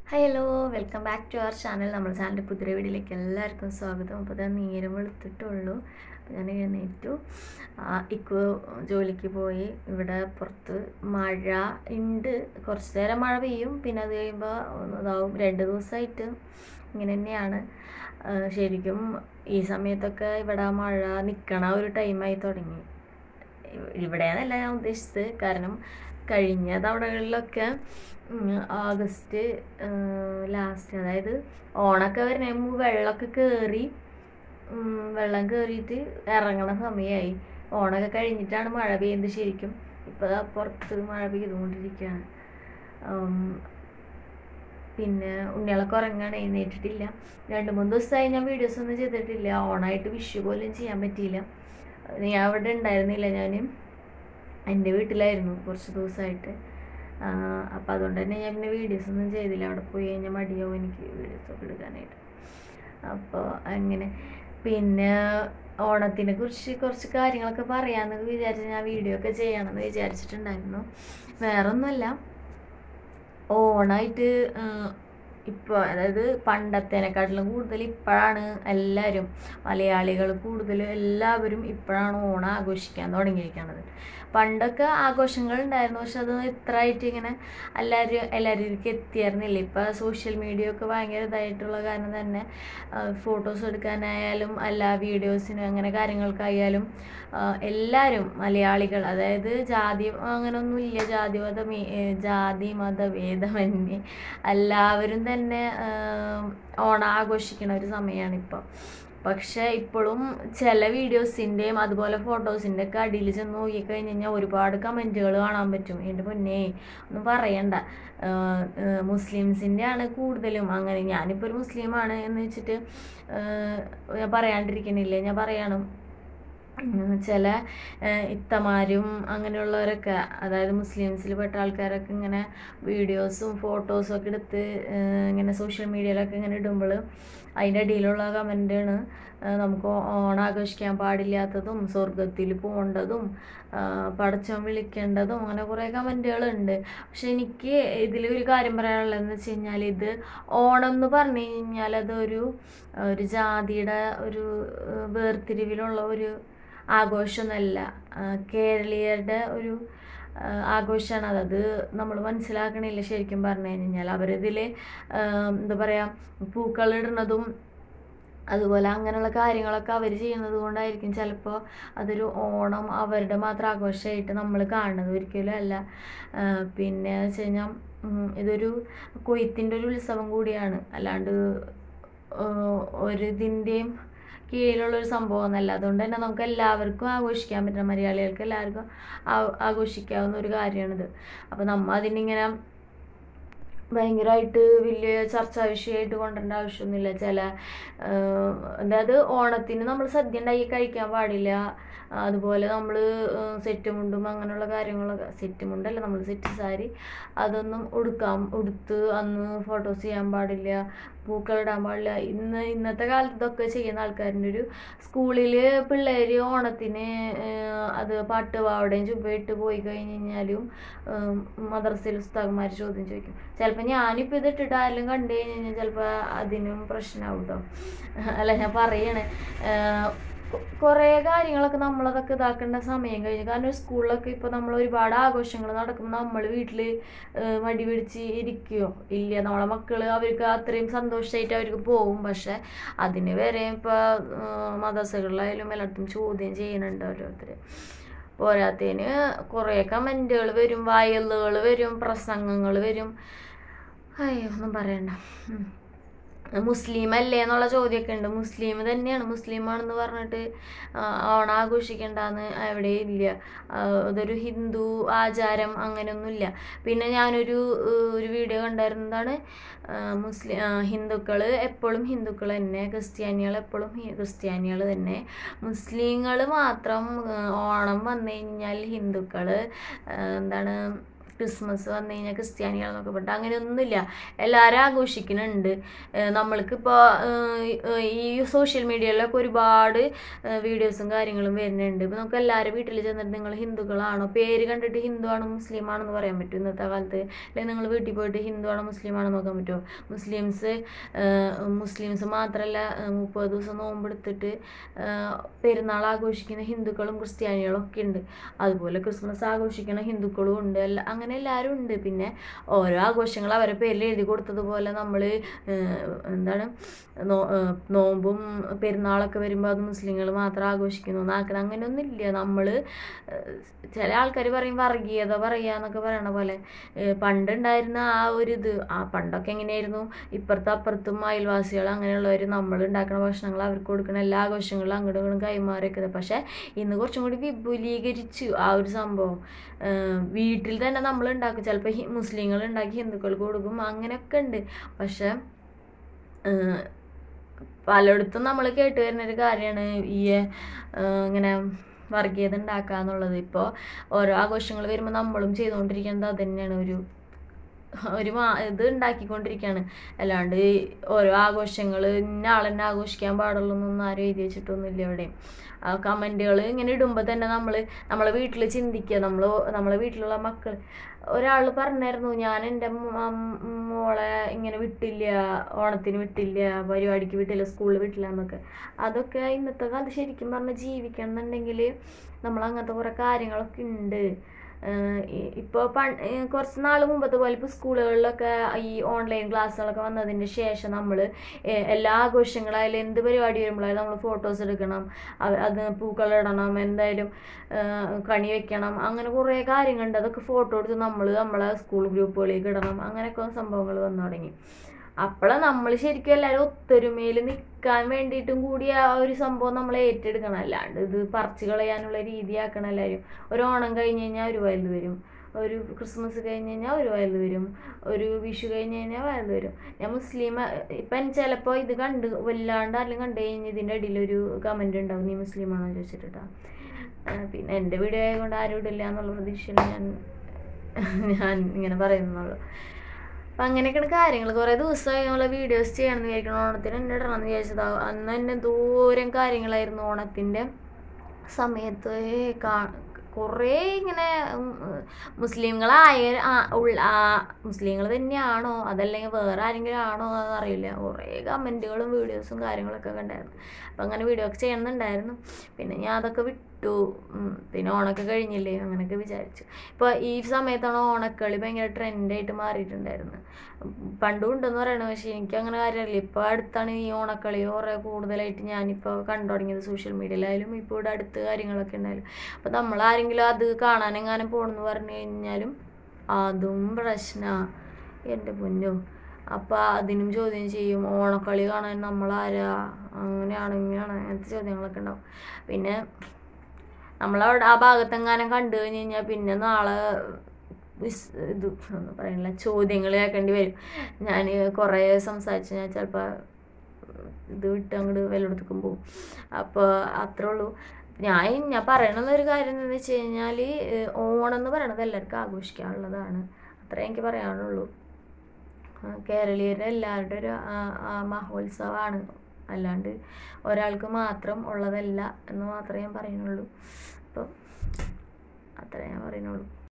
Hello welcome back to our channel നമ്മുടെ ചാനലിൻ്റെ പുതിയ വീഡിയോയിലേക്ക് എല്ലാവർക്കും സ്വാഗതം അപ്പോൾ ഞാൻ നേരം വെളുത്തിട്ടുള്ളൂ അപ്പോൾ ഞാൻ എഴുന്നേറ്റു ഇക്കു ജോലിക്ക് പോയി ഇവിടെ പുറത്ത് മഴ ഉണ്ട് കുറച്ച് നേരം മഴ പെയ്യും പിന്നെ അത് കഴിയുമ്പോൾ ഇതാവും രണ്ട് ദിവസമായിട്ട് ഇങ്ങനെ തന്നെയാണ് ആ, ശരിക്കും ഈ സമയത്തൊക്കെ ഇവിടെ മഴ നിൽക്കണ ഒരു ടൈമായി തുടങ്ങി ഇവിടെയാണല്ല ഞാൻ ഉദ്ദേശിച്ചത് കാരണം കഴിഞ്ഞ തവണകളിലൊക്കെ ഉം, ആഗസ്റ്റ് ലാസ്റ്റ് അതായത് ഓണമൊക്കെ വരുന്ന മുമ്പ് വെള്ളമൊക്കെ കയറി വെള്ളം കയറിയിട്ട് ഇറങ്ങണ സമയമായി ഓണമൊക്കെ കഴിഞ്ഞിട്ടാണ് മഴ പെയ്യുന്നത് ശരിക്കും ഇപ്പോൾ ദാ പുറത്ത് മഴ പെയ്തുകൊണ്ടിരിക്കുകയാണ് ഉം, പിന്നെ ഉണ്ണികളൊക്കെ ഉറങ്ങാണ് എഴുന്നേറ്റിട്ടില്ല രണ്ട് മൂന്ന് ദിവസമായി ഞാൻ വീഡിയോസ് ഒന്നും ചെയ്തിട്ടില്ല ഓണായിട്ട് വിഷു പോലും ചെയ്യാൻ പറ്റിയില്ല ഞാൻ അവിടെ ഉണ്ടായിരുന്നില്ല ഞാൻ എൻ്റെ വീട്ടിലായിരുന്നു കുറച്ച് ദിവസമായിട്ട് അപ്പം അതുകൊണ്ട് തന്നെ ഞാൻ പിന്നെ വീഡിയോസ് ഒന്നും ചെയ്തില്ല അവിടെ പോയി കഴിഞ്ഞാൽ മടിയാവും എനിക്ക് വീഡിയോസ് ഒക്കെ എടുക്കാനായിട്ട് അപ്പോൾ അങ്ങനെ പിന്നെ ഓണത്തിനെ കുറിച്ച് കുറച്ച് കാര്യങ്ങളൊക്കെ പറയാമെന്ന് വിചാരിച്ച് ഞാൻ വീഡിയോ ഒക്കെ ചെയ്യണമെന്ന് വിചാരിച്ചിട്ടുണ്ടായിരുന്നു വേറൊന്നുമല്ല ഓണായിട്ട് ഇപ്പോൾ അതായത് പണ്ടത്തേനെക്കാട്ടിലും കൂടുതൽ ഇപ്പോഴാണ് എല്ലാവരും മലയാളികൾ കൂടുതൽ എല്ലാവരും ഇപ്പോഴാണ് ഓണം ആഘോഷിക്കാൻ തുടങ്ങിയിരിക്കുന്നത് പണ്ടൊക്കെ ആഘോഷങ്ങൾ ഉണ്ടായിരുന്നു പക്ഷെ അത് ഇത്രയായിട്ട് ഇങ്ങനെ എല്ലാവരും എല്ലാവരിലേക്ക് എത്തിയായിരുന്നില്ല ഇപ്പോൾ സോഷ്യൽ മീഡിയ ഒക്കെ ഭയങ്കര ഇതായിട്ടുള്ള കാരണം തന്നെ ഫോട്ടോസ് എടുക്കാനായാലും അല്ല വീഡിയോസിനും അങ്ങനെ കാര്യങ്ങൾക്കായാലും ആ, എല്ലാവരും മലയാളികൾ അതായത് ജാതി അങ്ങനെയൊന്നുമില്ല ജാതി മത ജാതി മത ഭേദമന്യേ എല്ലാവരും തന്നെ ആ, ഓണം ആഘോഷിക്കണ ഒരു സമയമാണ് ഇപ്പോൾ പക്ഷെ ഇപ്പോഴും ചില വീഡിയോസിൻ്റെയും അതുപോലെ ഫോട്ടോസിൻ്റെ ഒക്കെ അടിയിൽ ചെന്ന് നോക്കിക്കഴിഞ്ഞ് കഴിഞ്ഞാൽ ഒരുപാട് കമൻറ്റുകൾ കാണാൻ പറ്റും എൻ്റെ പൊന്നേ ഒന്നും പറയണ്ട മുസ്ലിംസിൻ്റെ ആണ് കൂടുതലും അങ്ങനെ ഞാനിപ്പോൾ ഒരു മുസ്ലിമാണ് എന്ന് വെച്ചിട്ട് ആഹ് ഞാൻ പറയാണ്ടിരിക്കണില്ല ഞാൻ പറയണം ഉം, ചില ഏഹ്, ഇത്തമാരും അങ്ങനെയുള്ളവരൊക്കെ അതായത് മുസ്ലിംസിൽ പെട്ട ആൾക്കാരൊക്കെ ഇങ്ങനെ വീഡിയോസും ഫോട്ടോസും ഒക്കെ എടുത്ത് ഏഹ്, ഇങ്ങനെ സോഷ്യൽ മീഡിയയിലൊക്കെ ഇങ്ങനെ ഇടുമ്പോൾ അതിൻ്റെ അടിയിലുള്ള കമൻ്റാണ് നമുക്ക് ഓണം ആഘോഷിക്കാൻ പാടില്ലാത്തതും സ്വർഗത്തിൽ പോകേണ്ടതും പടച്ചോൻ വിളിക്കേണ്ടതും അങ്ങനെ കുറേ കമൻറ്റുകളുണ്ട് പക്ഷെ എനിക്ക് ഇതിൽ ഒരു കാര്യം പറയാനുള്ളതെന്ന് വെച്ച് കഴിഞ്ഞാൽ ഇത് ഓണം എന്ന് പറഞ്ഞു കഴിഞ്ഞാൽ അതൊരു ഒരു ജാതിയുടെ ഒരു ഏഹ്, വേർതിരിവിലുള്ള ഒരു ആഘോഷമൊന്നുമല്ല ആഹ് കേരളീയരുടെ ഒരു ആഹ് ആഘോഷമാണ് അത് അത് നമ്മൾ മനസ്സിലാക്കണില്ല ശരിക്കും പറഞ്ഞു കഴിഞ്ഞാൽ അവരിതിൽ എന്താ പറയുക പൂക്കളിടുന്നതും അതുപോലെ അങ്ങനെയുള്ള കാര്യങ്ങളൊക്കെ അവർ ചെയ്യുന്നത് കൊണ്ടായിരിക്കും ചിലപ്പോൾ അതൊരു ഓണം അവരുടെ മാത്രം ആഘോഷമായിട്ട് നമ്മൾ കാണുന്നത് ഒരിക്കലും അല്ല ആഹ് പിന്നെ വെച്ച് കഴിഞ്ഞാൽ ഇതൊരു കൊയ്ത്തിൻ്റെ ഒരു ഉത്സവം കൂടിയാണ് അല്ലാണ്ട് ആഹ് ഒരു ഇതിൻ്റെയും കീഴിലുള്ളൊരു സംഭവം എന്നല്ല അതുകൊണ്ട് തന്നെ നമുക്ക് എല്ലാവർക്കും ആഘോഷിക്കാൻ പറ്റുന്ന മലയാളികൾക്ക് എല്ലാവർക്കും ആ- ആഘോഷിക്കാവുന്ന ഒരു കാര്യമാണിത് അപ്പോൾ നമ്മൾ അതിനിങ്ങനെ ഭയങ്കരമായിട്ട് വലിയ ചർച്ചാ വിഷയമായിട്ട് കൊണ്ടുവരേണ്ട ആവശ്യമൊന്നുമില്ല ചില ആഹ് അതായത് ഓണത്തിന് നമ്മൾ സദ്യ ഉണ്ടാക്കി കഴിക്കാൻ പാടില്ല അതുപോലെ നമ്മൾ സെറ്റ് മുണ്ടും അങ്ങനെയുള്ള കാര്യങ്ങളൊക്കെ സെറ്റ് മുണ്ടല്ല നമ്മൾ സെറ്റ് സാരി അതൊന്നും ഉടുക്കാം ഉടുത്ത് അന്ന് ഫോട്ടോസ് ചെയ്യാൻ പാടില്ല പൂക്കൾ ഇടാൻ പാടില്ല ഇന്ന് ഇന്നത്തെ കാലത്ത് ഇതൊക്കെ ചെയ്യുന്ന ആൾക്കാരുടെ ഒരു സ്കൂളിൽ പിള്ളേർ ഓണത്തിന് ആഹ് അത് പാട്ട് പാവടയും ചുബയിട്ട് പോയി കഴിഞ്ഞ് കഴിഞ്ഞാലും മദ്രസയിൽ ഉസ്താദന്മാർ ചോദ്യം ചോദിക്കും ചിലപ്പോൾ ഞാനിപ്പോൾ ഇത് ഇട്ടിട്ട് ആരെങ്കിലും കണ്ടു കഴിഞ്ഞ് കഴിഞ്ഞാൽ ചിലപ്പോൾ അതിനും പ്രശ്നമാവും കേട്ടോ അല്ല ഞാൻ പറയണേ ആഹ് കൊ- കുറേ കാര്യങ്ങളൊക്കെ നമ്മളതൊക്കെ ഇതാക്കേണ്ട സമയം കഴിഞ്ഞു കാരണം സ്കൂളിലൊക്കെ ഇപ്പോൾ നമ്മൾ ഒരുപാട് ആഘോഷങ്ങൾ നടക്കുമ്പോൾ നമ്മൾ വീട്ടിൽ മടി പിടിച്ച് ഇരിക്കുകയോ ഇല്ല നമ്മളെ മക്കൾ അവർക്ക് അത്രയും സന്തോഷമായിട്ട് അവർക്ക് പോകും പക്ഷെ അതിന് വരെ ഇപ്പോൾ മദ്രസകളിലായാലും എല്ലായിടത്തും ചോദ്യം ചെയ്യുന്നുണ്ട് ഓരോരുത്തർ പോരാത്തതിന് കുറേ കമൻറ്റുകൾ വരും വയലുകൾ വരും പ്രസംഗങ്ങൾ വരും അയ്യോ ഒന്നും പറയണ്ട ഉം. മുസ്ലിം അല്ലേ എന്നുള്ള ചോദ്യമൊക്കെ ഉണ്ട് മുസ്ലിം തന്നെയാണ് മുസ്ലിമാണെന്ന് പറഞ്ഞിട്ട് ആ, ഓണം ആഘോഷിക്കണ്ടെന്ന് എവിടെയും ഇല്ല ആ, അതൊരു ഹിന്ദു ആചാരം അങ്ങനെയൊന്നുമില്ല പിന്നെ ഞാനൊരു ഏഹ്, ഒരു വീഡിയോ കണ്ടായിരുന്നതാണ് മുസ്ലിം ഹിന്ദുക്കൾ എപ്പോഴും ഹിന്ദുക്കൾ തന്നെ ക്രിസ്ത്യാനികൾ എപ്പോഴും ക്രിസ്ത്യാനികൾ തന്നെ മുസ്ലിങ്ങൾ മാത്രം ഏഹ്, ഓണം വന്നു കഴിഞ്ഞാൽ ഹിന്ദുക്കൾ എന്താണ് ക്രിസ്മസ് വന്നു കഴിഞ്ഞാൽ ക്രിസ്ത്യാനികളെന്നൊക്കെ പറഞ്ഞിട്ട് അങ്ങനെയൊന്നുമില്ല എല്ലാവരും ആഘോഷിക്കുന്നുണ്ട് ഏഹ് നമ്മൾക്കിപ്പോൾ ഈ സോഷ്യൽ മീഡിയയിലൊക്കെ ഒരുപാട് വീഡിയോസും കാര്യങ്ങളും വരുന്നുണ്ട് ഇപ്പോൾ നമുക്ക് എല്ലാവരും വീട്ടിൽ ചെന്നിട്ട് നിങ്ങൾ ഹിന്ദുക്കളാണോ പേര് കണ്ടിട്ട് ഹിന്ദു ആണോ മുസ്ലിം ആണോ എന്ന് പറയാൻ പറ്റും ഇന്നത്തെ കാലത്ത് അല്ലെങ്കിൽ നിങ്ങൾ വീട്ടിൽ പോയിട്ട് ഹിന്ദു ആണോ മുസ്ലിം ആണോ നോക്കാൻ പറ്റുമോ മുസ്ലിംസ് മുസ്ലിംസ് മാത്രമല്ല മുപ്പത് ദിവസം നോമ്പെടുത്തിട്ട് പെരുന്നാൾ ആഘോഷിക്കുന്ന ഹിന്ദുക്കളും ക്രിസ്ത്യാനികളും ഒക്കെ ഉണ്ട് അതുപോലെ ക്രിസ്മസ് ആഘോഷിക്കുന്ന ഹിന്ദുക്കളും ഉണ്ട് എല്ലാ അങ്ങനെ എല്ലാവരും ഉണ്ട് പിന്നെ ഓരോ ആഘോഷങ്ങൾ അവരെ പേരിൽ എഴുതി കൊടുത്തതുപോലെ നമ്മൾ എന്താണ് നോ നോമ്പും പെരുന്നാളൊക്കെ വരുമ്പോൾ അത് മുസ്ലിങ്ങൾ മാത്രം ആഘോഷിക്കുന്നു എന്നാക്കണം അങ്ങനെയൊന്നുമില്ല നമ്മൾ ചില ആൾക്കാർ പറയും വർഗീയത പറയുക എന്നൊക്കെ പറയണ പോലെ പണ്ടുണ്ടായിരുന്ന ആ ഒരു ഇത് ആ പണ്ടൊക്കെ എങ്ങനെയായിരുന്നു ഇപ്പുറത്തും അപ്പുറത്തും അയൽവാസികൾ അങ്ങനെയുള്ളവർ നമ്മൾ ഉണ്ടാക്കുന്ന ഭക്ഷണങ്ങൾ അവർക്ക് കൊടുക്കുന്ന എല്ലാ ആഘോഷങ്ങളും അങ്ങോട്ടും ഇങ്ങോട്ടും കൈമാറിയൊക്കെ പക്ഷേ ഇന്ന് കുറച്ചും കൂടി വിപുലീകരിച്ചു ആ ഒരു സംഭവം വീട്ടിൽ തന്നെ നമ്മൾ ഉണ്ടാക്കും ചിലപ്പോൾ മുസ്ലിങ്ങൾ ഉണ്ടാക്കി ഹിന്ദുക്കൾക്ക് കൊടുക്കും അങ്ങനെയൊക്കെ ഉണ്ട് പക്ഷെ പലയിടത്തും നമ്മൾ കേട്ട് വരുന്നൊരു കാര്യമാണ് ഈ ഇങ്ങനെ വർഗീയത ഉണ്ടാക്കുക എന്നുള്ളത് ഇപ്പോൾ ഓരോ ആഘോഷങ്ങൾ വരുമ്പോൾ നമ്മളും ചെയ്തുകൊണ്ടിരിക്കുന്നത് അത് തന്നെയാണ് ഒരു ഒരു മാ ഇത് ഉണ്ടാക്കിക്കൊണ്ടിരിക്കുകയാണ് അല്ലാണ്ട് ഓരോ ആഘോഷങ്ങൾ ഇന്ന ആളെന്നെ ആഘോഷിക്കാൻ പാടുള്ളൂ എന്നൊന്നും ആരും എഴുതി വെച്ചിട്ടൊന്നുമില്ല എവിടെയും ആ കമൻറ്റുകൾ ഇങ്ങനെ ഇടുമ്പോൾ തന്നെ നമ്മൾ നമ്മളെ വീട്ടിൽ ചിന്തിക്കുക നമ്മൾ നമ്മളെ വീട്ടിലുള്ള മക്കൾ ഒരാൾ പറഞ്ഞായിരുന്നു ഞാൻ എൻ്റെ മോളെ ഇങ്ങനെ വിട്ടില്ല ഓണത്തിന് വിട്ടില്ല പരിപാടിക്ക് വിട്ടില്ല സ്കൂളിൽ വിട്ടില്ല എന്നൊക്കെ അതൊക്കെ ഇന്നത്തെ കാലത്ത് ശരിക്കും പറഞ്ഞാൽ ജീവിക്കണം എന്നുണ്ടെങ്കിൽ നമ്മൾ അങ്ങനത്തെ കുറേ കാര്യങ്ങളൊക്കെ ഉണ്ട് ഇപ്പോൾ പ കുറച്ച് നാൾ മുമ്പത്തെ പോലെ ഇപ്പോൾ സ്കൂളുകളിലൊക്കെ ഈ ഓൺലൈൻ ക്ലാസ്സുകളൊക്കെ വന്നതിന് ശേഷം നമ്മൾ എല്ലാ ആഘോഷങ്ങളായാലും എന്ത് പരിപാടി വരുമ്പോഴായാലും നമ്മൾ ഫോട്ടോസ് എടുക്കണം അത് പൂക്കളിടണം എന്തായാലും കണി വെക്കണം അങ്ങനെ കുറേ കാര്യങ്ങളുണ്ട് അതൊക്കെ ഫോട്ടോ എടുത്ത് നമ്മൾ നമ്മളെ സ്കൂൾ ഗ്രൂപ്പുകളിലേക്ക് ഇടണം അങ്ങനെയൊക്കെ സംഭവങ്ങൾ വന്നു തുടങ്ങി അപ്പോഴാണ് നമ്മൾ ശരിക്കും എല്ലാവരും ഒത്തൊരുമയിൽ നിൽക്കാൻ വേണ്ടിയിട്ടും കൂടി ആ ഒരു സംഭവം നമ്മൾ ഏറ്റെടുക്കണം അല്ലാണ്ട് ഇത് പറിച്ചു കളയാനുള്ള രീതിയാക്കണം എല്ലാവരും ഒരു ഓണം കഴിഞ്ഞ് കഴിഞ്ഞാൽ ഒരു വയലിൽ വരും ഒരു ക്രിസ്മസ് കഴിഞ്ഞ് കഴിഞ്ഞാൽ ഒരു വയലിൽ വരും ഒരു വിഷു കഴിഞ്ഞ് കഴിഞ്ഞാൽ വയലിൽ വരും ഞാൻ മുസ്ലിം ഇപ്പം ചിലപ്പോൾ ഇത് കണ്ട് വല്ലാണ്ട് ആരെങ്കിലും കണ്ടു കഴിഞ്ഞ് ഇതിൻ്റെ ഇടയിൽ ഒരു കമൻറ്റ് ഉണ്ടാവും നീ മുസ്ലിമാണോ ചോദിച്ചിട്ടാ പിന്നെ എൻ്റെ വീഡിയോ ആയതുകൊണ്ട് ആരും ഇടില്ല എന്നുള്ള പ്രതീക്ഷയിൽ ഞാൻ ഞാൻ ഇങ്ങനെ പറയുന്നുള്ളൂ അപ്പം അങ്ങനെയൊക്കെയാണ് കാര്യങ്ങൾ കുറേ ദിവസമായി നമ്മളെ വീഡിയോസ് ചെയ്യണമെന്ന് വിചാരിക്കണം ഓണത്തിന് എന്നെ ഇടണമെന്ന് വിചാരിച്ചതാവും അന്ന് തന്നെ ദൂരം കാര്യങ്ങളായിരുന്നു ഓണത്തിൻ്റെ സമയത്ത് കാ കുറേ ഇങ്ങനെ മുസ്ലിങ്ങളായ മുസ്ലിങ്ങൾ തന്നെയാണോ അതല്ലെങ്കിൽ വേറെ ആരെങ്കിലും ആണോ എന്നറിയില്ല കുറേ കമൻറ്റുകളും വീഡിയോസും കാര്യങ്ങളൊക്കെ കണ്ടായിരുന്നു അപ്പം അങ്ങനെ വീഡിയോ ഒക്കെ ചെയ്യണമെന്നുണ്ടായിരുന്നു പിന്നെ ഞാൻ അതൊക്കെ വിട്ടു പിന്നെ ഓണമൊക്കെ കഴിഞ്ഞില്ലേ അങ്ങനെയൊക്കെ വിചാരിച്ചു ഇപ്പോൾ ഈ സമയത്താണ് ഓണക്കളി ഭയങ്കര ട്രെൻഡായിട്ട് മാറിയിട്ടുണ്ടായിരുന്നു പണ്ടും ഉണ്ടെന്ന് പറയണത് പക്ഷേ എനിക്ക് അങ്ങനെ കാര്യമില്ല ഇപ്പോൾ അടുത്താണ് ഈ ഓണക്കളി കുറേ കൂടുതലായിട്ട് ഞാനിപ്പോൾ കണ്ടു തുടങ്ങിയത് സോഷ്യൽ മീഡിയയിലായാലും ഇപ്പോൾ ഇവിടെ അടുത്ത് കാര്യങ്ങളൊക്കെ ഉണ്ടായാലും അപ്പോൾ നമ്മൾ ആരെങ്കിലും അത് കാണാനെങ്ങാനും പോകണമെന്ന് പറഞ്ഞു കഴിഞ്ഞാലും അതും പ്രശ്നമാണ് എൻ്റെ പൊന്നു അപ്പോൾ അതിനും ചോദ്യം ചെയ്യും ഓണക്കളി കാണാൻ നമ്മളാരാ അങ്ങനെയാണ് ഇങ്ങനെയാണ് അങ്ങനത്തെ ചോദ്യങ്ങളൊക്കെ ഉണ്ടാവും പിന്നെ നമ്മളവിടെ ആ ഭാഗത്തെങ്ങാനും കണ്ടു കഴിഞ്ഞ് കഴിഞ്ഞാൽ പിന്നെ നാളെ ഇത് ഒന്നും പറയണില്ല ചോദ്യങ്ങൾ കേൾക്കേണ്ടി വരും ഞാൻ കുറേ സംസാരിച്ച് ഞാൻ ചിലപ്പോൾ ഇത് വിട്ട് അങ്ങോട്ട് വല്ലയിടത്തേക്കും പോകും അപ്പോൾ അത്രേ ഉള്ളൂ ഞാൻ ഞാൻ പറയണത് ഒരു കാര്യം എന്താണെന്ന് വെച്ച് കഴിഞ്ഞാൽ ഓണം എന്ന് പറയണത് എല്ലാവർക്കും ആഘോഷിക്കാനുള്ളതാണ് അത്രേ എനിക്ക് പറയാനുള്ളൂ കേരളീയരുടെ എല്ലാവരുടെ ഒരു മഹോത്സവമാണ് അല്ലാണ്ട് ഒരാൾക്ക് മാത്രം ഉള്ളതല്ല എന്ന് മാത്രമേ ഞാൻ പറയുന്നുള്ളൂ അപ്പോൾ അത്രേ ഞാൻ പറയുന്നുള്ളൂ